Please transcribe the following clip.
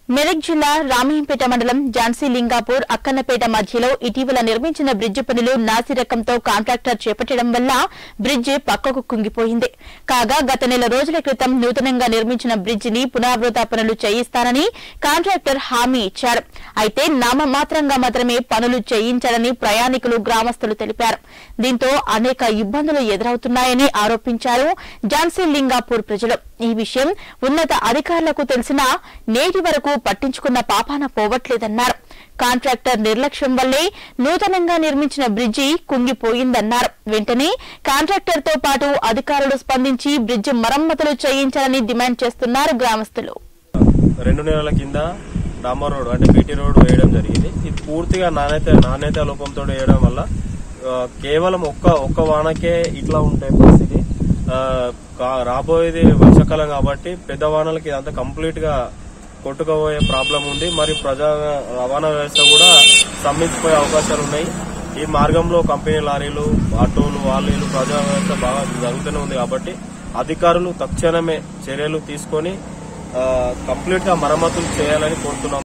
మెదక్ జిల్లా రామయ్యంపేట మండలం ఝాన్సీ లింగాపూర్ అక్కన్నపేట మధ్యలో ఇటీవల నిర్మించిన బ్రిడ్జి పనులు నాసిరకంతో కాంట్రాక్టర్ చేపట్టడం వల్ల బ్రిడ్జి పక్కకు కుంగిపోయింది కాగా గత నెల రోజుల క్రితం నూతనంగా నిర్మించిన బ్రిడ్జిని పునరావృత పనులు చేయిస్తానని కాంట్రాక్టర్ హామీ ఇచ్చారు అయితే నామమాత్రంగా మాత్రమే పనులు చేయించాలని ప్రయాణికులు గ్రామస్తులు తెలిపారు దీంతో అనేక ఇబ్బందులు ఎదురవుతున్నాయని ఆరోపించారు ఝాన్సీ లింగాపూర్ ప్రజలు ఈ విషయం ఉన్నత అధికారులకు తెలిసినా నేటి వరకు పట్టించుకున్న పాపాన పోవట్లేదన్నారు కాంట్రాక్టర్ నిర్లక్ష్యం వల్లే నూతనంగా నిర్మించిన బ్రిడ్జి కుంగిపోయిందన్నారు వెంటనే కాంట్రాక్టర్ తో పాటు అధికారులు స్పందించి బ్రిడ్జి మరమ్మతులు చేయించాలని డిమాండ్ చేస్తున్నారు గ్రామస్తులు రెండు నెలల కింద డాంబర్ రోడ్ అంటే బీటీ రోడ్ వేయడం జరిగింది ఇది పూర్తిగా నాణ్యత నాణ్యత లోపంతో వేయడం వల్ల ఆ, కేవలం ఒక్క ఒక్క వానకే ఇట్లా ఉంటాయి పరిస్థితి ఆ, కా- రాబోయేది వర్షాకాలం కాబట్టి పెద్ద వానలకి ఇదంతా కంప్లీట్ గా కొట్టుకుపోయే ప్రాబ్లం ఉంది మరి ప్రజా రవాణా వ్యవస్థ కూడా స్తంభించిపోయే అవకాశాలు ఉన్నాయి ఈ మార్గంలో కంపెనీ లారీలు ఆటోలు వాళ్ళు వీళ్ళు ప్రజా వ్యవస్థ బాగా జరుగుతూనే ఉంది కాబట్టి అధికారులు తక్షణమే చర్యలు తీసుకొని కంప్లీట్ గా మరమ్మతులు చేయాలని కోరుతున్నాం